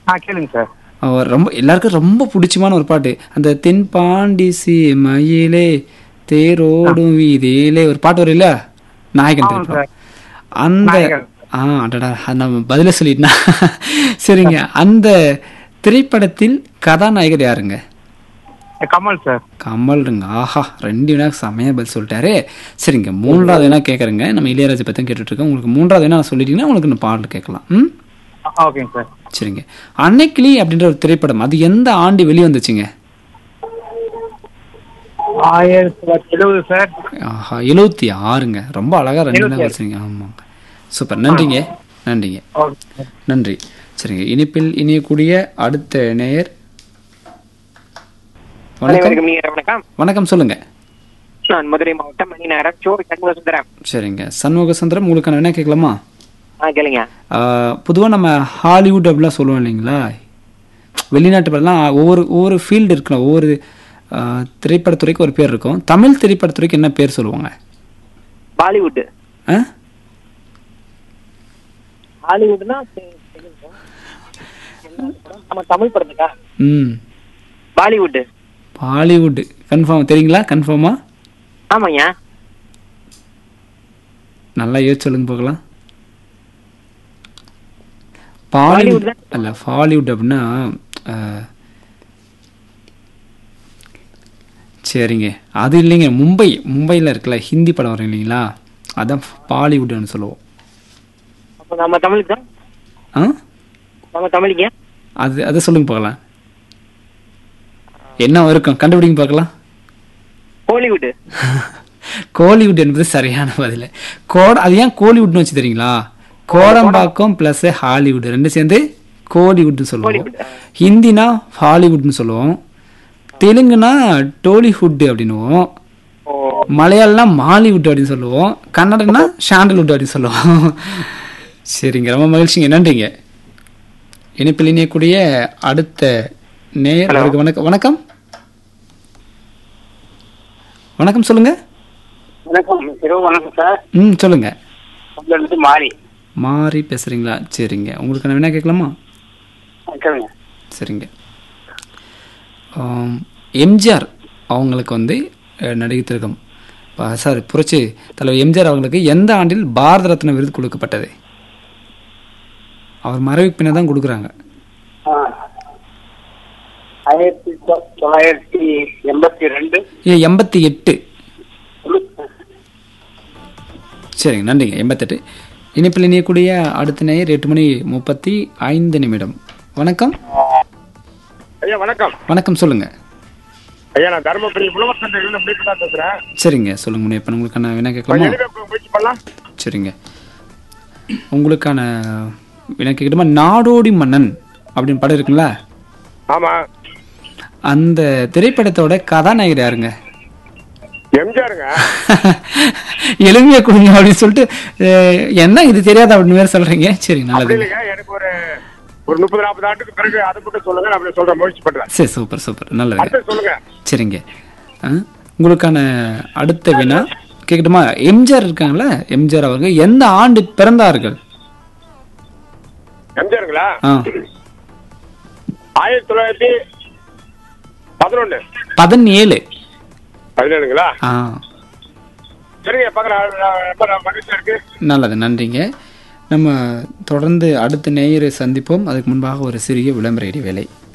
ஆ கேளுங்க சார் அவர் ரொம்ப எல்லாருக்கும் ரொம்ப பிடிச்சமான ஒரு பாட்டு அந்த தென்பாண்டிசி மயிலே தேரோடும் வீதியிலே ஒரு பாட்டு வரும் இல்ல நாயகன் ஆமாம் திரைப்படம் சார். அந்த நாயகன். ஆ அடடா அது நம்ம பதில சொல்லிட்டா சரிங்க அந்த திரைப்படத்தில் கதாநாயகர் யாருங்க கமல் சார் கமல்ங்க ஆஹா ரெண்டு வினா செமையா பதில் சொல்லிட்டாரு சரிங்க மூன்றாவது என்ன கேட்குறேங்க நம்ம இளையராஜா பற்றி கேட்டுட்டு இருக்கோம் உங்களுக்கு மூன்றாவது என்ன சொல்லிட்டீங்கன்னா உங்களுக்கு இந்த பாடல் கேட்கலாம் ம் ஆ, ஓகேங்க சார் சரிங்க அன்னைக்கிளி அப்படின்ற ஒரு திரைப்படம் அது எந்த ஆண்டு வெளி வந்துச்சுங்க ஆயிரத்தி தொள்ளாயிரத்தி எழுபது சார் ஆஹா எழுபத்தி ஆறுங்க ரொம்ப அழகா ரெண்டு எழுபத்தி நாள் வச்சுருங்க ஆமாங்க சூப்பர் நன்றிங்க நன்றிங்க ஓகே சார். நன்றி சரிங்க இனிப்பில் இனியக்கூடிய அடுத்த நேயர் வணக்கம் அனைவருக்கும் நீங்க வணக்கம் வணக்கம் சொல்லுங்க நான் மதுரை மாவட்டம் மணி நேரம் சோறு சண்முக சுந்தரம் சரிங்க சண்முக சுந்தரம் உங்களுக்கான என்ன கேட்கலாமா ஆ கேளுங்க பொதுவாக நம்ம ஹாலிவுட் அப்படிலாம் சொல்லுவோம் இல்லைங்களா வெளிநாட்டு படம்லாம் ஒவ்வொரு ஒவ்வொரு ஃபீல்டு இருக்கலாம் ஒவ்வொரு ஆ, திரைப்படத்துறைக்கு ஒரு பேர் இருக்கும் தமிழ் திரைப்படத்துறைக்கு என்ன பேர் சொல்லுவாங்க பாலிவுட் ஆ ஹாலிவுட்னா நம்ம தமிழ் படத்துக்கா ம் பாலிவுட் பாலிவுட் கன்ஃபார்ம் தெரியுங்களா கன்ஃபார்மா ஆமாங்க நல்லா யோசிச்சு சொல்லுங்க பார்க்கலாம் பாலிவுட் Bollywood அல்ல பாலிவுட் அப்படின்னா ஆ, சரிங்க அது இல்லைங்க மும்பை மும்பையில் இருக்குல்ல ஹிந்தி படம் வரும் இல்லைங்களா அதான் பாலிவுட்னு சொல்லுவோம் அப்ப நம்ம தமிழுக்கு தான் ஆ நம்ம தமிழுங்க அது அதை சொல்லுங்க பார்க்கலாம் என்ன இருக்கும் கண்டுபிடிங்க பார்க்கலாம் ஹாலிவுட் கோலிவுட் என்பது சரியான பதில் கோட அது ஏன் கோலிவுட்னு வச்சு தெரியுங்களா கோடம்பாக்கம் ப்ளஸ் ஹாலிவுட் ரெண்டு சேர்ந்து கோலிவுட்னு சொல்லுவோம் Kollywood. ஹிந்தினா ஹாலிவுட்னு சொல்லுவோம் தெலுங்குனா டோலிவுட் அப்படின்னுவோம் ஓ மலையாளம்னா மாலிவுட் அப்படின்னு சொல்லுவோம் கன்னடம்னா ஷாண்டல்வுட் அப்படின்னு சொல்லுவோம் சரிங்க ரொம்ப மகிழ்ச்சிங்க நன்றிங்க இணைப்பில் இணையக்கூடிய அடுத்த நேயர் அவருக்கு வணக்கம் வணக்கம் வணக்கம் சொல்லுங்க வணக்கம் இரவு வணக்கம் சார் ம் சொல்லுங்க உங்களை இருந்து மாறி மாறி பேசுறீங்களா சரிங்க உங்களுக்கு நான் என்ன கேட்கலாமா கேளுங்க சரிங்க ஆம், எம்ஜிஆர் அவங்களுக்கு வந்து அஹ், நடிகை திலகம் சார் புரட்சி தலைவர் எம்ஜிஆர் அவங்களுக்கு எந்த ஆண்டில் பாரத ரத்னா விருது கொடுக்கப்பட்டது அவர் மறைவுக்கு பின்ன தான் கொடுக்குறாங்க ஆயிரத்தி தொ- தொள்ளாயிரத்தி எண்பத்தி ரெண்டு ஏ எண்பத்தி எட்டு சரிங்க நன்றிங்க எண்பத்தெட்டு இணைப்பில் இணையக்கூடிய அடுத்த நேயர் எட்டு மணி முப்பத்தி ஐந்து நிமிடம் வணக்கம் ஐயா வணக்கம் வணக்கம் சொல்லுங்க ஐயா நான் தருமபுரி உழவர் சந்தையிலிருந்து முடிப்பு தான் பேசுறேன் சரிங்க சொல்லுங்க முனியப்பன் உங்களுக்கான வினா கொஞ்சம் கேட்கலாமா எளிமையா முயற்சி பண்ணலாம் சரிங்க உங்களுக்கான வினா கேட்கட்டுமா நாடோடி மன்னன் அப்படின்னு படம் இருக்குங்களா ஆமா அந்த திரைப்படத்தோட கதாநாயகர் யாருங்க எம்ஜிஆருங்க எளிமையா கொடுங்க அப்படின்னு சொல்லிட்டு அஹ், என்ன இது தெரியாத அப்படின்னு வேற சொல்றீங்க சரி அப்படி நல்லதுங்க இல்லைங்க எனக்கு ஒரு ஒரு முப்பது நாற்பது ஆண்டுக்கு பிறகு அதை மட்டும் சொல்லுங்க நான் அப்படி சொல்ற முயற்சி பண்றேன் சரி சூப்பர் சூப்பர் நல்லதுங்க அடுத்து சொல்லுங்க சரிங்க ஆ, உங்களுக்கான அடுத்த வினா கேட்கட்டுமா எம்ஜிஆர் இருக்காங்களா எம்ஜிஆர் அவர்கள் எந்த ஆண்டு பிறந்தார்கள் எம்ஜிஆருங்களா ஆ ஆயிரத்தி தொள்ளாயிரத்தி பதினொன்னு பதினேழு பதினேழுங்களா ஆ சரிங்க பார்க்குறேன் ரொம்ப மகிழ்ச்சியா இருக்கு நல்லது நன்றிங்க நம்ம தொடர்ந்து அடுத்த நேயரை சந்திப்போம் அதுக்கு முன்பாக ஒரு சிறிய விளம்பர இடைவேளை